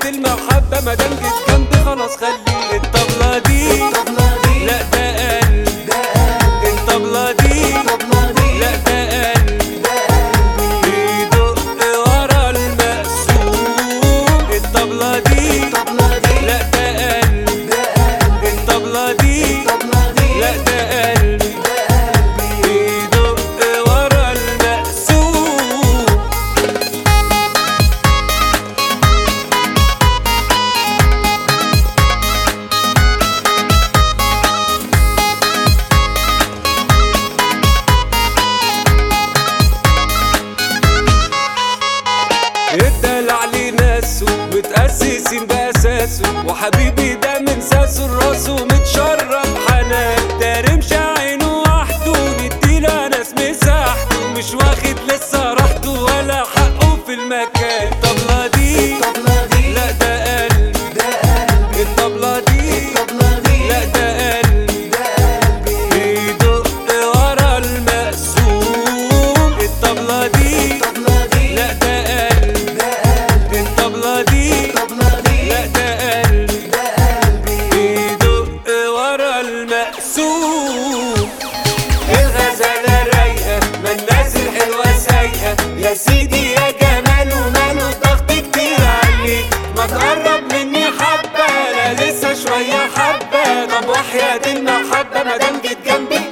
المحبة مادام جيت جنبي خلاص خلي الطبلة دي لا ده قلب الطبلة دي لا ده قلب بيدق ورا المقسوم الطبلة دي لا ده قلب الطبلة دي لا ده قلب بيدق ورا المقسوم الدلع ليه ناسه متأسسين بأساسه وحبيبي ده من ساسه لراسه متشرب حنان ده رمش عينه وحده نديله ناس مساحته مش واخد لسه راحته ولا حقه في المكان الطبلة دي لا ده قلب الطبلة دي لا ده قلب بيدق ورا المقسوم الطبلة دي لا ده قلب الطبلة دي لا ده قلب بيدق ورا المقسوم الغزالة رايقة ما الناس الحلوة سايقة يا سيدي يا جمال وماله الضغط كتير عليك ما تقرب مني حبة أنا لسه شوية حبة طب وحياة المحبة مادام جيت جنبي